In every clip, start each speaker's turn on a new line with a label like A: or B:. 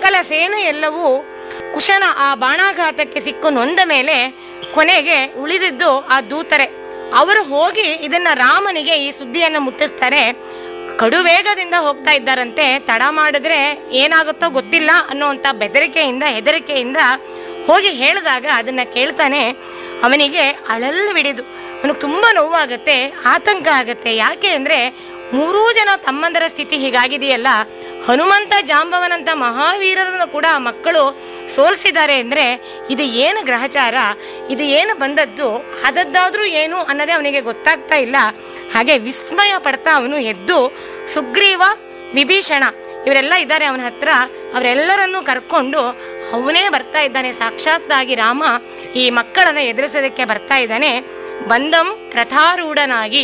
A: ಸಕಲ ಸೇನೆ ಎಲ್ಲವೂ ಕುಶನ ಆ ಬಾಣಾಘಾತಕ್ಕೆ ಸಿಕ್ಕು ನೊಂದ ಮೇಲೆ ಕೊನೆಗೆ ಉಳಿದಿದ್ದು ಆ ದೂತರೆ ಅವರು ಹೋಗಿ ಇದನ್ನ ರಾಮನಿಗೆ ಈ ಸುದ್ದಿಯನ್ನು ಮುಟ್ಟಿಸ್ತಾರೆ ಕಡು ವೇಗದಿಂದ ಹೋಗ್ತಾ ಇದ್ದಾರಂತೆ ತಡ ಮಾಡಿದ್ರೆ ಏನಾಗುತ್ತೋ ಗೊತ್ತಿಲ್ಲ ಅನ್ನೋಂಥ ಬೆದರಿಕೆಯಿಂದ ಹೆದರಿಕೆಯಿಂದ ಹೋಗಿ ಹೇಳಿದಾಗ ಅದನ್ನ ಕೇಳ್ತಾನೆ ಅವನಿಗೆ ಅಳಲು ಬಿಡಿದು ಅವನಿಗೆ ತುಂಬ ನೋವಾಗತ್ತೆ ಆತಂಕ ಆಗತ್ತೆ ಯಾಕೆ ಅಂದ್ರೆ ಮೂರೂ ಜನ ತಮ್ಮಂದರ ಸ್ಥಿತಿ ಹೀಗಾಗಿದೆಯಲ್ಲ ಹನುಮಂತ ಜಾಂಬವನಂತ ಮಹಾವೀರರನ್ನು ಕೂಡ ಮಕ್ಕಳು ಸೋಲಿಸಿದ್ದಾರೆ ಅಂದ್ರೆ ಇದು ಏನು ಗ್ರಹಚಾರ ಇದು ಏನು ಬಂದದ್ದು ಅದದ್ದಾದ್ರೂ ಏನು ಅನ್ನೋದೇ ಅವನಿಗೆ ಗೊತ್ತಾಗ್ತಾ ಇಲ್ಲ ಹಾಗೆ ವಿಸ್ಮಯ ಪಡ್ತಾ ಅವನು ಎದ್ದು ಸುಗ್ರೀವ ವಿಭೀಷಣ ಇವರೆಲ್ಲ ಇದ್ದಾರೆ ಅವನ ಹತ್ರ ಅವರೆಲ್ಲರನ್ನೂ ಕರ್ಕೊಂಡು ಅವನೇ ಬರ್ತಾ ಇದ್ದಾನೆ ಸಾಕ್ಷಾತ್ತಾಗಿ ರಾಮ ಈ ಮಕ್ಕಳನ್ನ ಎದುರಿಸೋದಕ್ಕೆ ಬರ್ತಾ ಇದ್ದಾನೆ ಬಂದಂ ರಥಾರೂಢನಾಗಿ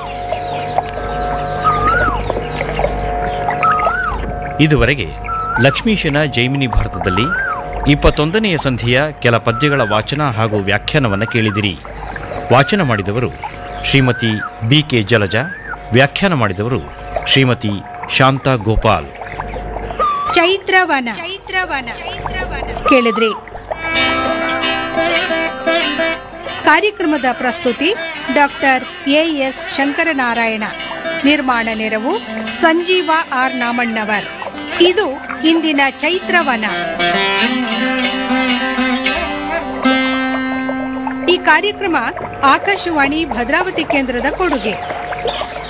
B: ಇದುವರೆಗೆ ಲಕ್ಷ್ಮೀಶನ ಜೈಮಿನಿ ಭಾರತದಲ್ಲಿ ಇಪ್ಪತ್ತೊಂದನೆಯ ಸಂಧಿಯ ಕೆಲ ಪದ್ಯಗಳ ವಾಚನ ಹಾಗೂ ವ್ಯಾಖ್ಯಾನವನ್ನು ಕೇಳಿದಿರಿ ವಾಚನ ಮಾಡಿದವರು ಶ್ರೀಮತಿ ಬಿ ಕೆ ಜಲಜ ವ್ಯಾಖ್ಯಾನ ಮಾಡಿದವರು ಶ್ರೀಮತಿ ಶಾಂತಾ ಗೋಪಾಲ್
C: ಚೈತ್ರವನ ಚೈತ್ರವನ ಕೇಳಿದ್ರಿ ಕಾರ್ಯಕ್ರಮದ ಪ್ರಸ್ತುತಿ ಡಾಕ್ಟರ್ ಎ ಎಸ್ ಶಂಕರನಾರಾಯಣ ನಿರ್ಮಾಣ ನೆರವು ಸಂಜೀವ ಆರ್ ನಾಮಣ್ಣವರ್ ಇದು ಇಂದಿನ ಚೈತ್ರವನ ಈ ಕಾರ್ಯಕ್ರಮ ಆಕಾಶವಾಣಿ ಭದ್ರಾವತಿ ಕೇಂದ್ರದ ಕೊಡುಗೆ